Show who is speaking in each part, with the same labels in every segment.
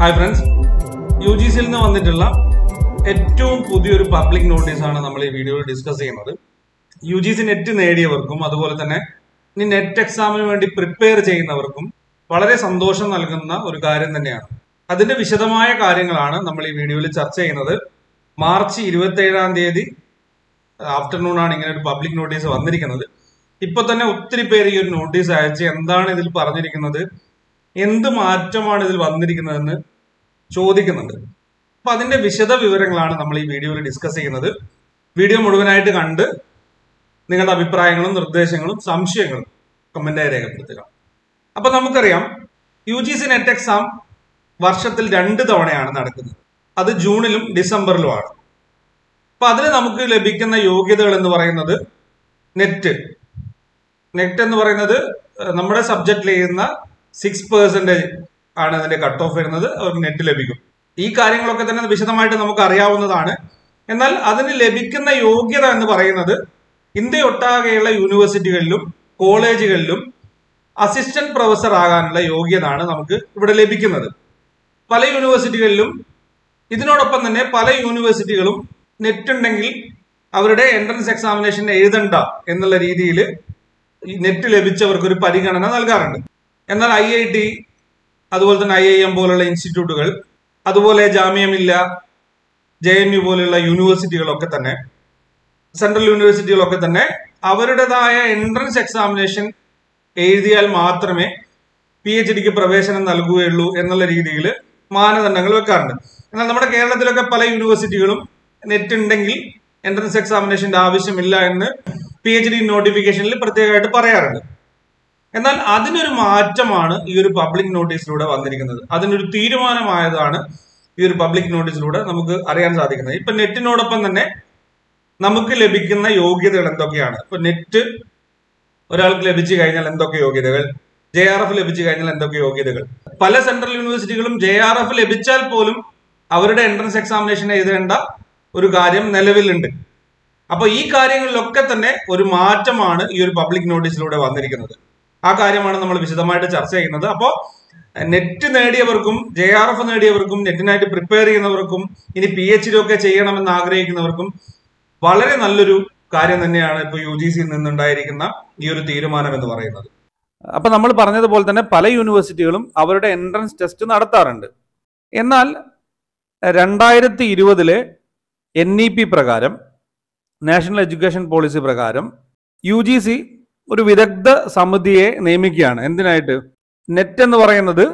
Speaker 1: hi friends U G സിയിൽ നിന്ന് വന്നിട്ടുള്ള ഏറ്റവും പുതിയൊരു പബ്ലിക് നോട്ടീസാണ് നമ്മൾ ഈ വീഡിയോയിൽ ഡിസ്കസ് ചെയ്യുന്നത് യു ജി സി നെറ്റ് നേടിയവർക്കും അതുപോലെ തന്നെ ഇനി നെറ്റ് എക്സാമിന് വേണ്ടി പ്രിപ്പയർ ചെയ്യുന്നവർക്കും വളരെ സന്തോഷം നൽകുന്ന ഒരു കാര്യം തന്നെയാണ് അതിന്റെ വിശദമായ കാര്യങ്ങളാണ് നമ്മൾ ഈ വീഡിയോയിൽ ചർച്ച ചെയ്യുന്നത് മാർച്ച് ഇരുപത്തി ഏഴാം തീയതി ആഫ്റ്റർനൂൺ ആണ് ഇങ്ങനെ ഒരു പബ്ലിക് നോട്ടീസ് വന്നിരിക്കുന്നത് ഇപ്പൊ തന്നെ ഒത്തിരി പേര് ഈ ഒരു നോട്ടീസ് അയച്ച് എന്താണ് ഇതിൽ പറഞ്ഞിരിക്കുന്നത് എന്ത് മാറ്റമാണ് ഇതിൽ വന്നിരിക്കുന്നതെന്ന് ചോദിക്കുന്നുണ്ട് അപ്പൊ അതിന്റെ വിശദ വിവരങ്ങളാണ് നമ്മൾ ഈ വീഡിയോയിൽ ഡിസ്കസ് ചെയ്യുന്നത് വീഡിയോ മുഴുവനായിട്ട് കണ്ട് നിങ്ങളുടെ അഭിപ്രായങ്ങളും നിർദ്ദേശങ്ങളും സംശയങ്ങളും കമന്റായി രേഖപ്പെടുത്തുക അപ്പൊ നമുക്കറിയാം U G C NET exam വർഷത്തിൽ രണ്ട് തവണയാണ് നടക്കുന്നത് അത് ജൂണിലും ഡിസംബറിലുമാണ് അപ്പൊ അതിൽ നമുക്ക് ലഭിക്കുന്ന യോഗ്യതകൾ എന്ന് പറയുന്നത് നെറ്റ് നെറ്റ് എന്ന് പറയുന്നത് ഏഹ്, നമ്മുടെ സബ്ജക്റ്റിൽ ചെയ്യുന്ന സിക്സ് പെർസെന്റേജ് ആണ് അതിന്റെ കട്ട് ഓഫ് വരുന്നത് അവർക്ക് നെറ്റ് ലഭിക്കും ഈ കാര്യങ്ങളൊക്കെ തന്നെ വിശദമായിട്ട് നമുക്ക് അറിയാവുന്നതാണ് എന്നാൽ അതിന് ലഭിക്കുന്ന യോഗ്യത എന്ന് പറയുന്നത് ഇന്ത്യ ഒട്ടാകെയുള്ള യൂണിവേഴ്സിറ്റികളിലും കോളേജുകളിലും അസിസ്റ്റന്റ് പ്രൊഫസർ ആകാനുള്ള യോഗ്യതയാണ് നമുക്ക് ഇവിടെ ലഭിക്കുന്നത് പല യൂണിവേഴ്സിറ്റികളിലും ഇതിനോടൊപ്പം തന്നെ പല യൂണിവേഴ്സിറ്റികളും നെറ്റ് ഉണ്ടെങ്കിൽ അവരുടെ എൻട്രൻസ് എക്സാമിനേഷൻ എഴുതണ്ട എന്നുള്ള രീതിയിൽ നെറ്റ് ലഭിച്ചവർക്ക് ഒരു പരിഗണന നൽകാറുണ്ട് എന്നാൽ ഐ ഐ ടി അതുപോലെ തന്നെ ഐ ഐ എം പോലുള്ള ഇൻസ്റ്റിറ്റ്യൂട്ടുകൾ അതുപോലെ ജാമ്യമില്ല ജെ എൻ യു പോലുള്ള യൂണിവേഴ്സിറ്റികളൊക്കെ തന്നെ സെൻട്രൽ യൂണിവേഴ്സിറ്റികളൊക്കെ തന്നെ അവരുടേതായ എൻട്രൻസ് എക്സാമിനേഷൻ എഴുതിയാൽ മാത്രമേ പി എച്ച് ഡിക്ക് പ്രവേശനം നൽകുകയുള്ളൂ എന്നുള്ള രീതിയിൽ മാനദണ്ഡങ്ങൾ വെക്കാറുണ്ട് എന്നാൽ നമ്മുടെ കേരളത്തിലൊക്കെ പല യൂണിവേഴ്സിറ്റികളും നെറ്റ് ഉണ്ടെങ്കിൽ എൻട്രൻസ് എക്സാമിനേഷന്റെ ആവശ്യമില്ല എന്ന് പി എച്ച് ഡി നോട്ടിഫിക്കേഷനിൽ പ്രത്യേകമായിട്ട് പറയാറുണ്ട് എന്നാൽ അതിനൊരു മാറ്റമാണ് ഈ ഒരു പബ്ലിക് നോട്ടീസിലൂടെ വന്നിരിക്കുന്നത് അതിനൊരു തീരുമാനമായതാണ് ഈ ഒരു പബ്ലിക് നോട്ടീസിലൂടെ നമുക്ക് അറിയാൻ സാധിക്കുന്നത് ഇപ്പൊ നെറ്റിനോടൊപ്പം തന്നെ നമുക്ക് ലഭിക്കുന്ന യോഗ്യതകൾ എന്തൊക്കെയാണ് ഇപ്പൊ നെറ്റ് ഒരാൾക്ക് ലഭിച്ചു കഴിഞ്ഞാൽ എന്തൊക്കെ യോഗ്യതകൾ ജെ ആർ എഫ് ലഭിച്ചു കഴിഞ്ഞാൽ എന്തൊക്കെ യോഗ്യതകൾ പല സെൻട്രൽ യൂണിവേഴ്സിറ്റികളും ജെ ആർ എഫ് ലഭിച്ചാൽ പോലും അവരുടെ എൻട്രൻസ് എക്സാമിനേഷൻ എഴുതേണ്ട ഒരു കാര്യം നിലവിലുണ്ട് അപ്പൊ ഈ കാര്യങ്ങളിലൊക്കെ തന്നെ ഒരു മാറ്റമാണ് ഈ ഒരു പബ്ലിക് നോട്ടീസിലൂടെ വന്നിരിക്കുന്നത് ആ കാര്യമാണ് നമ്മൾ വിശദമായിട്ട് ചർച്ച ചെയ്യുന്നത് അപ്പോൾ നെറ്റ് നേടിയവർക്കും ജെ ആർ എഫ് നേടിയവർക്കും നെറ്റിനായിട്ട് പ്രിപ്പയർ ചെയ്യുന്നവർക്കും ഇനി പി എച്ച് ഡി ഒക്കെ ചെയ്യണമെന്ന് ആഗ്രഹിക്കുന്നവർക്കും വളരെ നല്ലൊരു കാര്യം തന്നെയാണ് ഇപ്പോൾ യു ജി സിയിൽ നിന്നുണ്ടായിരിക്കുന്ന ഈ ഒരു തീരുമാനം എന്ന് പറയുന്നത്
Speaker 2: അപ്പൊ നമ്മൾ പറഞ്ഞതുപോലെ തന്നെ പല യൂണിവേഴ്സിറ്റികളും അവരുടെ എൻട്രൻസ് ടെസ്റ്റ് നടത്താറുണ്ട് എന്നാൽ രണ്ടായിരത്തി ഇരുപതിലെ എൻ ഇ പി പ്രകാരം നാഷണൽ എഡ്യൂക്കേഷൻ പോളിസി പ്രകാരം യു ജി സി ഒരു വിദഗ്ധ സമിതിയെ നിയമിക്കുകയാണ് എന്തിനായിട്ട് നെറ്റ് എന്ന് പറയുന്നത്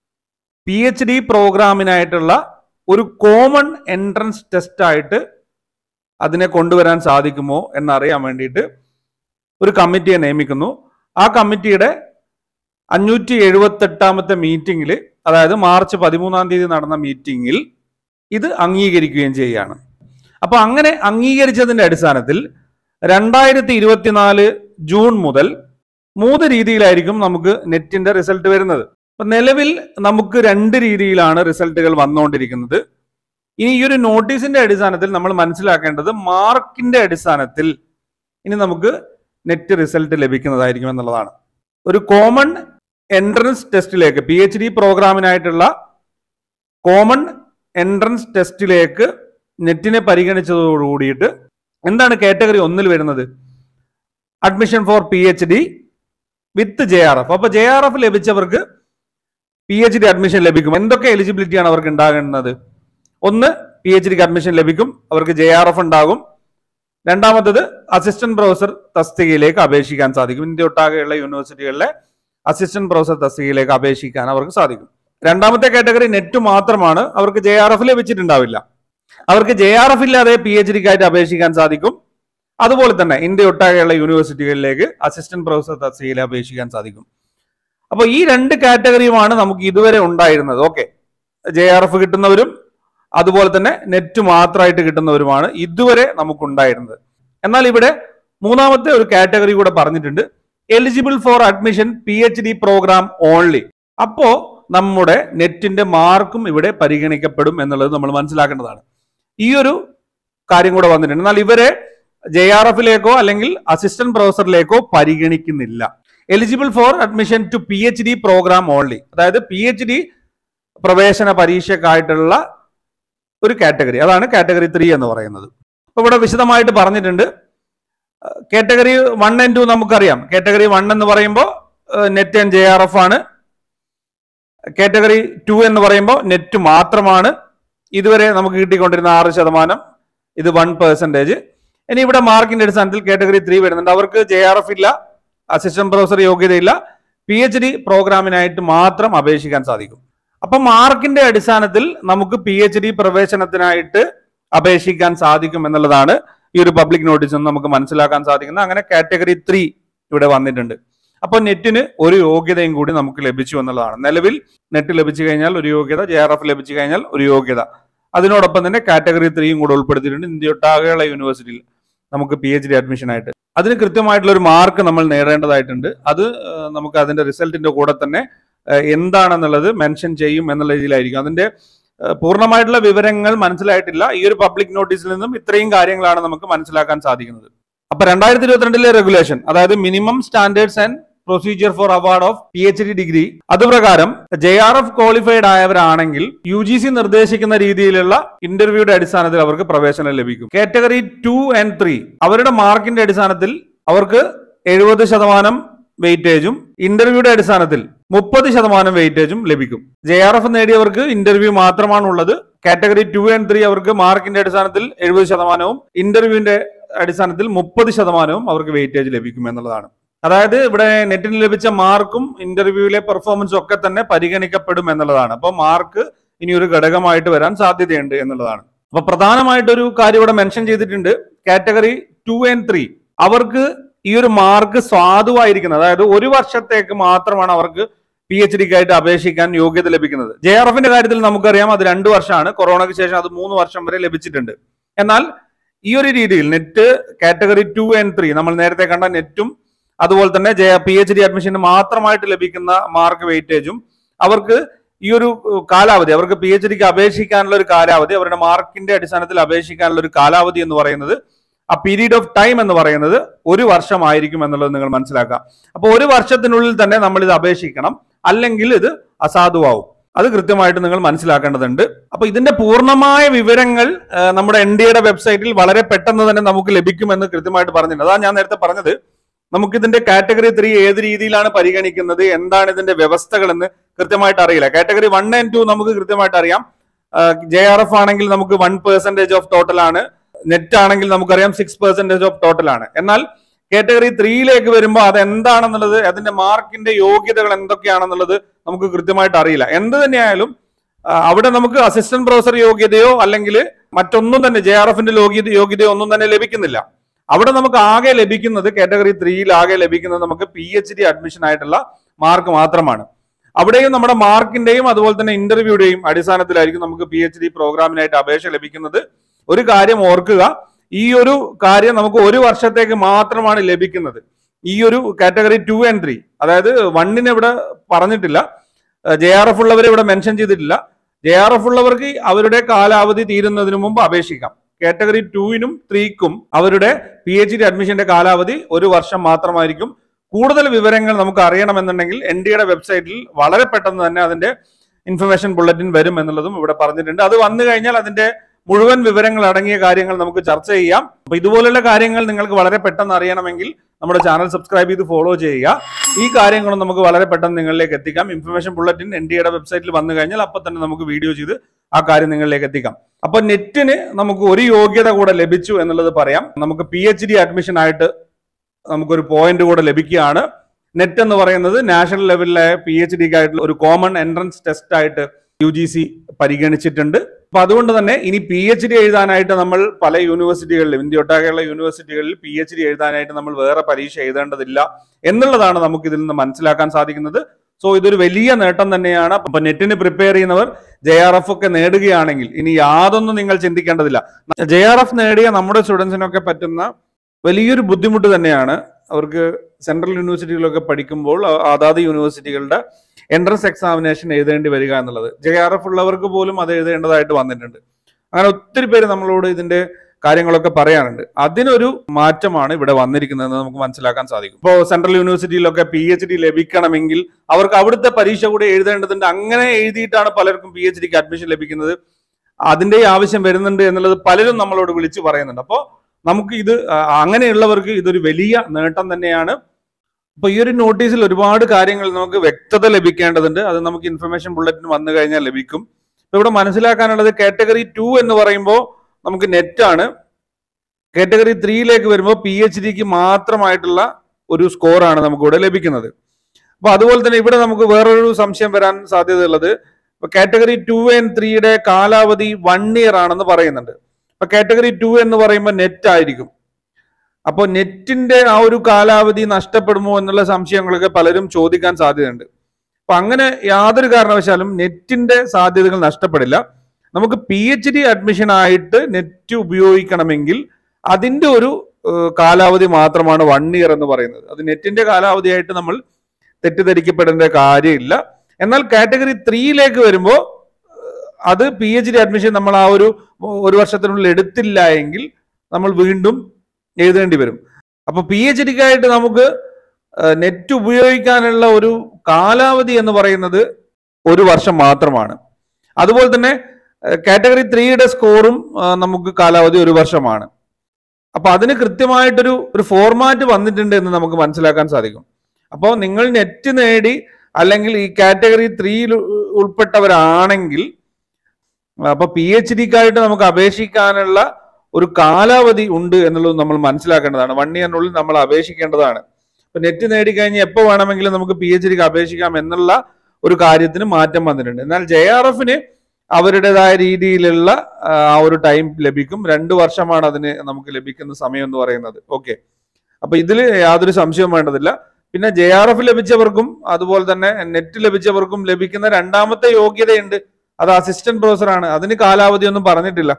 Speaker 2: പി എച്ച് ഡി പ്രോഗ്രാമിനായിട്ടുള്ള ഒരു കോമൺ എൻട്രൻസ് ടെസ്റ്റ് ആയിട്ട് അതിനെ കൊണ്ടുവരാൻ സാധിക്കുമോ എന്നറിയാൻ വേണ്ടിയിട്ട് ഒരു കമ്മിറ്റിയെ നിയമിക്കുന്നു ആ കമ്മിറ്റിയുടെ അഞ്ഞൂറ്റി എഴുപത്തെട്ടാമത്തെ മീറ്റിംഗിൽ അതായത് മാർച്ച് പതിമൂന്നാം തീയതി നടന്ന മീറ്റിംഗിൽ ഇത് അംഗീകരിക്കുകയും ചെയ്യുകയാണ് അപ്പൊ അങ്ങനെ അംഗീകരിച്ചതിന്റെ അടിസ്ഥാനത്തിൽ രണ്ടായിരത്തി ഇരുപത്തിനാല് ജൂൺ മുതൽ മൂന്ന് രീതിയിലായിരിക്കും നമുക്ക് നെറ്റിന്റെ റിസൾട്ട് വരുന്നത് അപ്പൊ നിലവിൽ നമുക്ക് രണ്ട് രീതിയിലാണ് റിസൾട്ടുകൾ വന്നുകൊണ്ടിരിക്കുന്നത് ഇനി ഈ ഒരു നോട്ടീസിന്റെ അടിസ്ഥാനത്തിൽ നമ്മൾ മനസ്സിലാക്കേണ്ടത് മാർക്കിന്റെ അടിസ്ഥാനത്തിൽ ഇനി നമുക്ക് നെറ്റ് റിസൾട്ട് ലഭിക്കുന്നതായിരിക്കും എന്നുള്ളതാണ് ഒരു കോമൺ എൻട്രൻസ് ടെസ്റ്റിലേക്ക് പി എച്ച് ഡി പ്രോഗ്രാമിനായിട്ടുള്ള കോമൺ എൻട്രൻസ് ടെസ്റ്റിലേക്ക് നെറ്റിനെ പരിഗണിച്ചതോടുകൂടിയിട്ട് എന്താണ് കാറ്റഗറി ഒന്നിൽ വരുന്നത് admission for P H D with J R F അപ്പൊ ജെ ആർ എഫ് ലഭിച്ചവർക്ക് പി എച്ച് ഡി അഡ്മിഷൻ ലഭിക്കും എന്തൊക്കെ എലിജിബിലിറ്റിയാണ് അവർക്ക് ഉണ്ടാകുന്നത് ഒന്ന് പി എച്ച് ഡിക്ക് അഡ്മിഷൻ ലഭിക്കും അവർക്ക് ജെ ആർ എഫ് ഉണ്ടാകും രണ്ടാമത്തത് അസിസ്റ്റന്റ് പ്രൊഫസർ തസ്തികയിലേക്ക് അപേക്ഷിക്കാൻ സാധിക്കും ഇന്ത്യ ഒട്ടാകെയുള്ള യൂണിവേഴ്സിറ്റികളിലെ അസിസ്റ്റന്റ് പ്രൊഫസർ തസ്തികയിലേക്ക് അപേക്ഷിക്കാൻ അവർക്ക് സാധിക്കും രണ്ടാമത്തെ കാറ്റഗറി നെറ്റ് മാത്രമാണ് അവർക്ക് ജെ ആർ എഫ് ലഭിച്ചിട്ടുണ്ടാവില്ല അവർക്ക് ജെ ആർ എഫ് ഇല്ലാതെ പി എച്ച് ഡിക്കായിട്ട് അപേക്ഷിക്കാൻ സാധിക്കും അതുപോലെ തന്നെ ഇന്ത്യ ഒട്ടാകെയുള്ള യൂണിവേഴ്സിറ്റികളിലേക്ക് അസിസ്റ്റന്റ് പ്രൊഫസർ തസ്തികയിൽ അപേക്ഷിക്കാൻ സാധിക്കും അപ്പോൾ ഈ രണ്ട് കാറ്റഗറിയുമാണ് നമുക്ക് ഇതുവരെ ഉണ്ടായിരുന്നത് ഓക്കെ ജെ ആർ എഫ് കിട്ടുന്നവരും അതുപോലെ തന്നെ നെറ്റ് മാത്രമായിട്ട് കിട്ടുന്നവരുമാണ് ഇതുവരെ നമുക്കുണ്ടായിരുന്നത് എന്നാൽ ഇവിടെ മൂന്നാമത്തെ ഒരു കാറ്റഗറി കൂടെ പറഞ്ഞിട്ടുണ്ട് eligible for admission P H D program only അപ്പോ നമ്മുടെ നെറ്റിന്റെ മാർക്കും ഇവിടെ പരിഗണിക്കപ്പെടും എന്നുള്ളത് നമ്മൾ മനസ്സിലാക്കേണ്ടതാണ് ഈ ഒരു കാര്യം കൂടെ വന്നിട്ടുണ്ട് എന്നാൽ ഇവരെ ജെ ആർ എഫിലേക്കോ അല്ലെങ്കിൽ അസിസ്റ്റന്റ് പ്രൊഫസറിലേക്കോ പരിഗണിക്കുന്നില്ല eligible for admission to P H D program only അതായത് പി എച്ച് ഡി പ്രവേശന പരീക്ഷയ്ക്കായിട്ടുള്ള ഒരു കാറ്റഗറി അതാണ് കാറ്റഗറി ത്രീ എന്ന് പറയുന്നത് അപ്പൊ ഇവിടെ വിശദമായിട്ട് പറഞ്ഞിട്ടുണ്ട് കാറ്റഗറി വൺ ആൻഡ് ടു നമുക്കറിയാം കാറ്റഗറി വൺ എന്ന് പറയുമ്പോൾ NET and J R F ആണ് കാറ്റഗറി ടു എന്ന് പറയുമ്പോൾ നെറ്റ് മാത്രമാണ് ഇതുവരെ നമുക്ക് കിട്ടിക്കൊണ്ടിരുന്ന ആറ് ശതമാനം ഇത് വൺ പെർസെൻറ്റേജ് ഇനി ഇവിടെ മാർക്കിന്റെ അടിസ്ഥാനത്തിൽ കാറ്റഗറി ത്രീ വരുന്നുണ്ട് അവർക്ക് ജെ ആർ എഫ് ഇല്ല അസിസ്റ്റന്റ് പ്രൊഫസർ യോഗ്യതയില്ല പി എച്ച് ഡി പ്രോഗ്രാമിനായിട്ട് മാത്രം അപേക്ഷിക്കാൻ സാധിക്കും അപ്പൊ മാർക്കിന്റെ അടിസ്ഥാനത്തിൽ നമുക്ക് പി എച്ച് ഡി പ്രവേശനത്തിനായിട്ട് അപേക്ഷിക്കാൻ സാധിക്കും എന്നുള്ളതാണ് ഈ ഒരു പബ്ലിക് നോട്ടീസ് നിന്ന് നമുക്ക് മനസ്സിലാക്കാൻ സാധിക്കുന്നത് അങ്ങനെ കാറ്റഗറി ത്രീ ഇവിടെ വന്നിട്ടുണ്ട് അപ്പോൾ നെറ്റിന് ഒരു യോഗ്യതയും കൂടി നമുക്ക് ലഭിച്ചു എന്നുള്ളതാണ് നിലവിൽ നെറ്റ് ലഭിച്ചു കഴിഞ്ഞാൽ ഒരു യോഗ്യത ജെ ആർ എഫ് ലഭിച്ചു കഴിഞ്ഞാൽ ഒരു യോഗ്യത അതിനോടൊപ്പം തന്നെ കാറ്റഗറി ത്രീയും കൂടെ ഉൾപ്പെടുത്തിയിട്ടുണ്ട് ഇന്ത്യയൊട്ടാകെയുള്ള യൂണിവേഴ്സിറ്റിയിൽ നമുക്ക് പി എച്ച് ഡി അഡ്മിഷൻ ആയിട്ട് അതിന് കൃത്യമായിട്ടുള്ള ഒരു മാർക്ക് നമ്മൾ നേടേണ്ടതായിട്ടുണ്ട് അത് ഏഹ്, നമുക്ക് അതിന്റെ റിസൾട്ടിന്റെ കൂടെ തന്നെ ഏഹ്, എന്താണെന്നുള്ളത് മെൻഷൻ ചെയ്യും എന്നുള്ള രീതിയിലായിരിക്കും അതിന്റെ ഏഹ്, പൂർണ്ണമായിട്ടുള്ള വിവരങ്ങൾ മനസ്സിലായിട്ടില്ല ഈ ഒരു പബ്ലിക് നോട്ടീസിൽ നിന്നും ഇത്രയും കാര്യങ്ങളാണ് നമുക്ക് മനസ്സിലാക്കാൻ സാധിക്കുന്നത് അപ്പൊ രണ്ടായിരത്തി ഇരുപത്തിരണ്ടിലെ റെഗുലേഷൻ അതായത് minimum standards and procedure for award of P H D degree അതുപ്രകാരം ജെ ആർ എഫ് ക്വാളിഫൈഡ് ആയവരാണെങ്കിൽ യു ജി സി നിർദ്ദേശിക്കുന്ന രീതിയിലുള്ള ഇന്റർവ്യൂയുടെ അടിസ്ഥാനത്തിൽ അവർക്ക് പ്രവേശനം ലഭിക്കും കാറ്റഗറി ടു ആൻഡ് ത്രീ അവരുടെ മാർക്കിന്റെ അടിസ്ഥാനത്തിൽ അവർക്ക് എഴുപത് ശതമാനം വെയിറ്റേജും ഇന്റർവ്യൂയുടെ അടിസ്ഥാനത്തിൽ മുപ്പത് ശതമാനം വെയിറ്റേജും ലഭിക്കും ജെ ആർ എഫ് നേടിയവർക്ക് ഇന്റർവ്യൂ മാത്രമാണ് ഉള്ളത് കാറ്റഗറി ടു ആൻഡ് ത്രീ അവർക്ക് മാർക്കിന്റെ അടിസ്ഥാനത്തിൽ എഴുപത് ശതമാനവും ഇന്റർവ്യൂവിന്റെ അടിസ്ഥാനത്തിൽ മുപ്പത് ശതമാനവും അവർക്ക് വെയിറ്റേജ് ലഭിക്കും എന്നുള്ളതാണ് അതായത് ഇവിടെ നെറ്റിന് ലഭിച്ച മാർക്കും ഇന്റർവ്യൂവിലെ പെർഫോമൻസും ഒക്കെ തന്നെ പരിഗണിക്കപ്പെടും എന്നുള്ളതാണ് അപ്പോൾ മാർക്ക് ഇനി ഒരു ഘടകമായിട്ട് വരാൻ സാധ്യതയുണ്ട് എന്നുള്ളതാണ് അപ്പൊ പ്രധാനമായിട്ട് ഒരു കാര്യം ഇവിടെ മെൻഷൻ ചെയ്തിട്ടുണ്ട് കാറ്റഗറി ടു ആൻഡ് ത്രീ അവർക്ക് ഈ ഒരു മാർക്ക് സ്വാധുവായിരിക്കുന്നത് അതായത് ഒരു വർഷത്തേക്ക് മാത്രമാണ് അവർക്ക് പി എച്ച് ഡിക്കായിട്ട് അപേക്ഷിക്കാൻ യോഗ്യത ലഭിക്കുന്നത് ജെ ആർ എഫിന്റെ കാര്യത്തിൽ നമുക്കറിയാം അത് രണ്ട് വർഷമാണ് കൊറോണയ്ക്ക് ശേഷം അത് മൂന്ന് വർഷം വരെ ലഭിച്ചിട്ടുണ്ട് എന്നാൽ ഈ ഒരു രീതിയിൽ NET category two and three നമ്മൾ നേരത്തെ കണ്ട നെറ്റും അതുപോലെ തന്നെ ജെ പി എച്ച് ഡി അഡ്മിഷന് മാത്രമായിട്ട് ലഭിക്കുന്ന മാർക്ക് വെയിറ്റേജും അവർക്ക് ഈ ഒരു ഏഹ്, കാലാവധി അവർക്ക് പി എച്ച് ഡിക്ക് അപേക്ഷിക്കാനുള്ള ഒരു കാലാവധി അവരുടെ മാർക്കിന്റെ അടിസ്ഥാനത്തിൽ അപേക്ഷിക്കാനുള്ള ഒരു കാലാവധി എന്ന് പറയുന്നത് ആ പീരീഡ് ഓഫ് ടൈം എന്ന് പറയുന്നത് ഒരു വർഷമായിരിക്കും എന്നുള്ളത് നിങ്ങൾ മനസ്സിലാക്കുക അപ്പോൾ ഒരു വർഷത്തിനുള്ളിൽ തന്നെ നമ്മൾ ഇത് അപേക്ഷിക്കണം അല്ലെങ്കിൽ ഇത് അസാധുവാകും അത് കൃത്യമായിട്ട് നിങ്ങൾ മനസ്സിലാക്കേണ്ടതുണ്ട് അപ്പൊ ഇതിന്റെ പൂർണ്ണമായ വിവരങ്ങൾ ആ, നമ്മുടെ എൻ ഡിയുടെ വെബ്സൈറ്റിൽ വളരെ പെട്ടെന്ന് തന്നെ നമുക്ക് ലഭിക്കുമെന്ന് കൃത്യമായിട്ട് പറഞ്ഞിട്ടുണ്ട് അതാണ് ഞാൻ നേരത്തെ പറഞ്ഞത് നമുക്ക് ഇതിന്റെ കാറ്റഗറി ത്രീ ഏത് രീതിയിലാണ് പരിഗണിക്കുന്നത് എന്താണ് ഇതിന്റെ വ്യവസ്ഥകൾ എന്ന് കൃത്യമായിട്ട് അറിയില്ല കാറ്റഗറി വൺ ആൻഡ് ടു നമുക്ക് കൃത്യമായിട്ട് അറിയാം ജെ ആർ എഫ് ആണെങ്കിൽ നമുക്ക് വൺ പെർസെന്റേജ് ഓഫ് ടോട്ടൽ ആണ് നെറ്റ് ആണെങ്കിൽ നമുക്കറിയാം സിക്സ് പെർസെന്റേജ് ഓഫ് ടോട്ടൽ ആണ് എന്നാൽ കാറ്റഗറി ത്രീയിലേക്ക് വരുമ്പോൾ അത് എന്താണെന്നുള്ളത് അതിന്റെ മാർക്കിന്റെ യോഗ്യതകൾ എന്തൊക്കെയാണെന്നുള്ളത് നമുക്ക് കൃത്യമായിട്ട് അറിയില്ല എന്ത് തന്നെയായാലും ആ, അവിടെ നമുക്ക് അസിസ്റ്റന്റ് പ്രൊഫസർ യോഗ്യതയോ അല്ലെങ്കിൽ മറ്റൊന്നും തന്നെ ജെ ആർ എഫിന്റെ യോഗ്യത യോഗ്യതയോ ഒന്നും തന്നെ ലഭിക്കുന്നില്ല അവിടെ നമുക്ക് ആകെ ലഭിക്കുന്നത് കാറ്റഗറി ത്രീയിൽ ആകെ ലഭിക്കുന്നത് നമുക്ക് പി എച്ച് ഡി അഡ്മിഷൻ ആയിട്ടുള്ള മാർക്ക് മാത്രമാണ് അവിടെയും നമ്മുടെ മാർക്കിന്റെയും അതുപോലെ തന്നെ ഇന്റർവ്യൂടെയും അടിസ്ഥാനത്തിലായിരിക്കും നമുക്ക് പി എച്ച് ഡി പ്രോഗ്രാമിനായിട്ട് അപേക്ഷ ലഭിക്കുന്നത് ഒരു കാര്യം ഓർക്കുക ഈ ഒരു കാര്യം നമുക്ക് ഒരു വർഷത്തേക്ക് മാത്രമാണ് ലഭിക്കുന്നത് ഈ ഒരു കാറ്റഗറി ടു ആൻഡ് ത്രീ അതായത് വണ്ണിന് ഇവിടെ പറഞ്ഞിട്ടില്ല ജെ ആർ എഫ് ഉള്ളവരെ ഇവിടെ മെൻഷൻ ചെയ്തിട്ടില്ല ജെ ആർ എഫ് ഉള്ളവർക്ക് അവരുടെ കാലാവധി തീരുന്നതിന് മുമ്പ് അപേക്ഷിക്കാം കാറ്റഗറി ടുവിനും ത്രീക്കും അവരുടെ പി എച്ച് ഡി അഡ്മിഷന്റെ കാലാവധി ഒരു വർഷം മാത്രമായിരിക്കും കൂടുതൽ വിവരങ്ങൾ നമുക്ക് അറിയണമെന്നുണ്ടെങ്കിൽ എൻ ഡിയുടെ വെബ്സൈറ്റിൽ വളരെ പെട്ടെന്ന് തന്നെ അതിന്റെ ഇൻഫർമേഷൻ ബുള്ളറ്റിൻ വരും എന്നുള്ളതും ഇവിടെ പറഞ്ഞിട്ടുണ്ട് അത് വന്നു കഴിഞ്ഞാൽ അതിന്റെ മുഴുവൻ വിവരങ്ങൾ അടങ്ങിയ കാര്യങ്ങൾ നമുക്ക് ചർച്ച ചെയ്യാം അപ്പൊ ഇതുപോലുള്ള കാര്യങ്ങൾ നിങ്ങൾക്ക് വളരെ പെട്ടെന്ന് അറിയണമെങ്കിൽ നമ്മുടെ ചാനൽ സബ്സ്ക്രൈബ് ചെയ്ത് ഫോളോ ചെയ്യുക ഈ കാര്യങ്ങളും നമുക്ക് വളരെ പെട്ടെന്ന് നിങ്ങളിലേക്ക് എത്തിക്കാം ഇൻഫർമേഷൻ ബുള്ളറ്റിൻ എൻ ഡിയുടെ വെബ്സൈറ്റിൽ വന്നു കഴിഞ്ഞാൽ അപ്പൊ തന്നെ നമുക്ക് വീഡിയോ ചെയ്ത് ആ കാര്യം നിങ്ങളിലേക്ക് എത്തിക്കാം അപ്പൊ നെറ്റിന് നമുക്ക് ഒരു യോഗ്യത കൂടെ ലഭിച്ചു എന്നുള്ളത് പറയാം നമുക്ക് പി എച്ച് ഡി അഡ്മിഷൻ ആയിട്ട് നമുക്കൊരു പോയിന്റ് കൂടെ ലഭിക്കുകയാണ് നെറ്റ് എന്ന് പറയുന്നത് നാഷണൽ ലെവലിലെ പി എച്ച് ഡിക്ക് ആയിട്ടുള്ള ഒരു കോമൺ എൻട്രൻസ് ടെസ്റ്റ് ആയിട്ട് യു ജി സി പരിഗണിച്ചിട്ടുണ്ട് അപ്പൊ അതുകൊണ്ട് തന്നെ ഇനി പി എച്ച് ഡി എഴുതാനായിട്ട് നമ്മൾ പല യൂണിവേഴ്സിറ്റികളിലും ഇന്ത്യ ഒട്ടാകെയുള്ള യൂണിവേഴ്സിറ്റികളിൽ പി എച്ച് ഡി എഴുതാനായിട്ട് നമ്മൾ വേറെ പരീക്ഷ എഴുതേണ്ടതില്ല എന്നുള്ളതാണ് നമുക്ക് ഇതിൽ നിന്ന് മനസ്സിലാക്കാൻ സാധിക്കുന്നത് സോ ഇതൊരു വലിയ നേട്ടം തന്നെയാണ് അപ്പൊ നെറ്റിന് പ്രിപ്പയർ ചെയ്യുന്നവർ ജെ ആർ എഫ് ഒക്കെ നേടുകയാണെങ്കിൽ ഇനി യാതൊന്നും നിങ്ങൾ ചിന്തിക്കേണ്ടതില്ല ജെ ആർ എഫ് നേടിയ നമ്മുടെ സ്റ്റുഡൻസിനൊക്കെ പറ്റുന്ന വലിയൊരു ബുദ്ധിമുട്ട് തന്നെയാണ് അവർക്ക് സെൻട്രൽ യൂണിവേഴ്സിറ്റികളൊക്കെ പഠിക്കുമ്പോൾ അ- അതാത് യൂണിവേഴ്സിറ്റികളുടെ എൻട്രൻസ് എക്സാമിനേഷൻ എഴുതേണ്ടി വരിക എന്നുള്ളത് ജെ ആർ എഫ് ഉള്ളവർക്ക് പോലും അത് എഴുതേണ്ടതായിട്ട് വന്നിട്ടുണ്ട് അങ്ങനെ ഒത്തിരി പേര് നമ്മളോട് ഇതിന്റെ കാര്യങ്ങളൊക്കെ പറയാനുണ്ട് അതിനൊരു മാറ്റമാണ് ഇവിടെ വന്നിരിക്കുന്നതെന്ന് നമുക്ക് മനസ്സിലാക്കാൻ സാധിക്കും ഇപ്പോൾ സെൻട്രൽ യൂണിവേഴ്സിറ്റിയിലൊക്കെ പി എച്ച് ഡി ലഭിക്കണമെങ്കിൽ അവർക്ക് അവിടുത്തെ പരീക്ഷ കൂടി എഴുതേണ്ടതുണ്ട് അങ്ങനെ എഴുതിയിട്ടാണ് പലർക്കും പി എച്ച് ഡിക്ക് അഡ്മിഷൻ ലഭിക്കുന്നത് അതിന്റെ ആവശ്യം വരുന്നുണ്ട് എന്നുള്ളത് പലരും നമ്മളോട് വിളിച്ചു പറയുന്നുണ്ട് അപ്പോൾ നമുക്ക് ഇത് ആ, അങ്ങനെയുള്ളവർക്ക് ഇതൊരു വലിയ നേട്ടം തന്നെയാണ് അപ്പൊ ഈ ഒരു നോട്ടീസിൽ ഒരുപാട് കാര്യങ്ങൾ നമുക്ക് വ്യക്തത ലഭിക്കേണ്ടതുണ്ട് അത് നമുക്ക് ഇൻഫർമേഷൻ ബുള്ളറ്റിന് വന്നു കഴിഞ്ഞാൽ ലഭിക്കും ഇപ്പൊ ഇവിടെ മനസ്സിലാക്കാനുള്ളത് കാറ്റഗറി ടു എന്ന് പറയുമ്പോൾ നമുക്ക് നെറ്റ് ആണ് കാറ്റഗറി ത്രീയിലേക്ക് വരുമ്പോൾ പി എച്ച് ഡിക്ക് മാത്രമായിട്ടുള്ള ഒരു സ്കോറാണ് നമുക്ക് ഇവിടെ ലഭിക്കുന്നത് അപ്പൊ അതുപോലെ തന്നെ ഇവിടെ നമുക്ക് വേറൊരു സംശയം വരാൻ സാധ്യതയുള്ളത് ഇപ്പൊ കാറ്റഗറി ടു ആൻഡ് ത്രീയുടെ കാലാവധി വൺ ഇയർ ആണെന്ന് പറയുന്നുണ്ട് ഇപ്പൊ കാറ്റഗറി ടു എന്ന് പറയുമ്പോൾ നെറ്റ് ആയിരിക്കും അപ്പോൾ നെറ്റിന്റെ ആ ഒരു കാലാവധി നഷ്ടപ്പെടുമോ എന്നുള്ള സംശയങ്ങളൊക്കെ പലരും ചോദിക്കാൻ സാധ്യതയുണ്ട് അപ്പൊ അങ്ങനെ യാതൊരു കാരണവശാലും നെറ്റിന്റെ സാധ്യതകൾ നഷ്ടപ്പെടില്ല നമുക്ക് പി എച്ച് ഡി അഡ്മിഷൻ ആയിട്ട് നെറ്റ് ഉപയോഗിക്കണമെങ്കിൽ അതിന്റെ ഒരു ഏഹ്, കാലാവധി മാത്രമാണ് വൺ ഇയർ എന്ന് പറയുന്നത് അത് നെറ്റിന്റെ കാലാവധിയായിട്ട് നമ്മൾ തെറ്റിദ്ധരിക്കപ്പെടേണ്ട കാര്യമില്ല എന്നാൽ കാറ്റഗറി ത്രീയിലേക്ക് വരുമ്പോൾ അത് പി എച്ച് ഡി അഡ്മിഷൻ നമ്മൾ ആ ഒരു ഒരു വർഷത്തിനുള്ളിൽ എടുത്തില്ല എങ്കിൽ നമ്മൾ വീണ്ടും എഴുതേണ്ടി വരും അപ്പൊ പി എച്ച് ഡിക്കായിട്ട് നമുക്ക് നെറ്റ് ഉപയോഗിക്കാനുള്ള ഒരു കാലാവധി എന്ന് പറയുന്നത് ഒരു വർഷം മാത്രമാണ് അതുപോലെ തന്നെ കാറ്റഗറി ത്രീയുടെ സ്കോറും നമുക്ക് കാലാവധി ഒരു വർഷമാണ് അപ്പൊ അതിന് കൃത്യമായിട്ടൊരു ഒരു ഫോർമാറ്റ് വന്നിട്ടുണ്ട് എന്ന് നമുക്ക് മനസ്സിലാക്കാൻ സാധിക്കും അപ്പോൾ നിങ്ങൾ നെറ്റ് നേടി അല്ലെങ്കിൽ ഈ കാറ്റഗറി ത്രീയിൽ ഉൾപ്പെട്ടവരാണെങ്കിൽ അപ്പൊ പി എച്ച് ഡിക്കായിട്ട് നമുക്ക് അപേക്ഷിക്കാനുള്ള ഒരു കാലാവധി ഉണ്ട് എന്നുള്ളത് നമ്മൾ മനസ്സിലാക്കേണ്ടതാണ് വൺ ഇയറിനുള്ളിൽ നമ്മൾ അപേക്ഷിക്കേണ്ടതാണ് ഇപ്പൊ നെറ്റ് നേടിക്കഴിഞ്ഞ് എപ്പോൾ വേണമെങ്കിലും നമുക്ക് പി എച്ച് ഡിക്ക് അപേക്ഷിക്കാം എന്നുള്ള ഒരു കാര്യത്തിന് മാറ്റം വന്നിട്ടുണ്ട് എന്നാൽ ജെ ആർ എഫിന് അവരുടേതായ രീതിയിലുള്ള ആ, ആ ഒരു ടൈം ലഭിക്കും രണ്ട് വർഷമാണ് അതിന് നമുക്ക് ലഭിക്കുന്ന സമയം എന്ന് പറയുന്നത് ഓക്കെ അപ്പൊ ഇതിൽ യാതൊരു സംശയവും വേണ്ടതില്ല പിന്നെ ജെ ആർ എഫ് ലഭിച്ചവർക്കും അതുപോലെ തന്നെ നെറ്റ് ലഭിച്ചവർക്കും ലഭിക്കുന്ന രണ്ടാമത്തെ യോഗ്യതയുണ്ട് അത് അസിസ്റ്റന്റ് പ്രൊഫസർ ആണ് അതിന് കാലാവധി ഒന്നും പറഞ്ഞിട്ടില്ല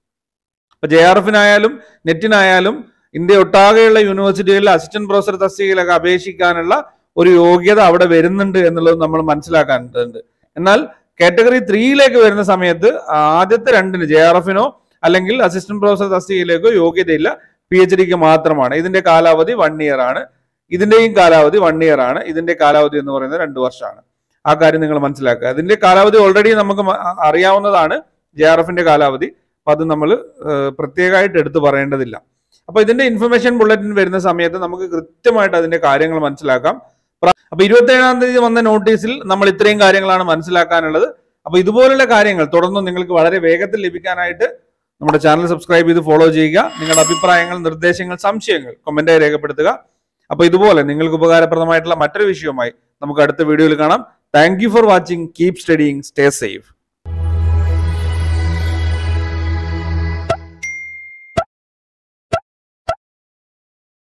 Speaker 2: ഇപ്പൊ ജെ ആർ എഫിനായാലും നെറ്റിനായാലും ഇന്ത്യ ഒട്ടാകെയുള്ള യൂണിവേഴ്സിറ്റികളിൽ അസിസ്റ്റന്റ് പ്രൊഫസർ തസ്തികയിലൊക്കെ അപേക്ഷിക്കാനുള്ള ഒരു യോഗ്യത അവിടെ വരുന്നുണ്ട് എന്നുള്ളത് നമ്മൾ മനസ്സിലാക്കാനുണ്ട് എന്നാൽ കാറ്റഗറി ത്രീയിലേക്ക് വരുന്ന സമയത്ത് ആദ്യത്തെ രണ്ടിന് ജെ ആർ എഫിനോ അല്ലെങ്കിൽ അസിസ്റ്റന്റ് പ്രൊഫസർ തസ്തികയിലേക്കോ യോഗ്യതയില്ല പി എച്ച് ഡിക്ക് മാത്രമാണ് ഇതിന്റെ കാലാവധി വൺ ഇയർ ആണ് ഇതിന്റെയും കാലാവധി വൺ ഇയർ ആണ് ഇതിന്റെ കാലാവധി എന്ന് പറയുന്നത് രണ്ട് വർഷമാണ് ആ കാര്യം നിങ്ങൾ മനസ്സിലാക്കുക അതിന്റെ കാലാവധി ഓൾറെഡി നമുക്ക് മ- അറിയാവുന്നതാണ് ജെ ആർ എഫിന്റെ കാലാവധി അപ്പൊ അത് നമ്മൾ പ്രത്യേകമായിട്ട് എടുത്തു പറയേണ്ടതില്ല അപ്പൊ ഇതിന്റെ ഇൻഫർമേഷൻ ബുള്ളറ്റിൻ വരുന്ന സമയത്ത് നമുക്ക് കൃത്യമായിട്ട് അതിന്റെ കാര്യങ്ങൾ മനസ്സിലാക്കാം പ്ര- അപ്പൊ ഇരുപത്തി ഏഴാം തീയതി വന്ന നോട്ടീസിൽ നമ്മൾ ഇത്രയും കാര്യങ്ങളാണ് മനസ്സിലാക്കാനുള്ളത് അപ്പൊ ഇതുപോലുള്ള കാര്യങ്ങൾ തുടർന്നും നിങ്ങൾക്ക് വളരെ വേഗത്തിൽ ലഭിക്കാനായിട്ട് നമ്മുടെ ചാനൽ സബ്സ്ക്രൈബ് ചെയ്ത് ഫോളോ ചെയ്യുക നിങ്ങളുടെ അഭിപ്രായങ്ങൾ നിർദ്ദേശങ്ങൾ സംശയങ്ങൾ കമന്റായി രേഖപ്പെടുത്തുക അപ്പൊ ഇതുപോലെ നിങ്ങൾക്ക് ഉപകാരപ്രദമായിട്ടുള്ള മറ്റൊരു വിഷയവുമായി നമുക്ക് അടുത്ത വീഡിയോയിൽ കാണാം thank you for watching keep studying stay safe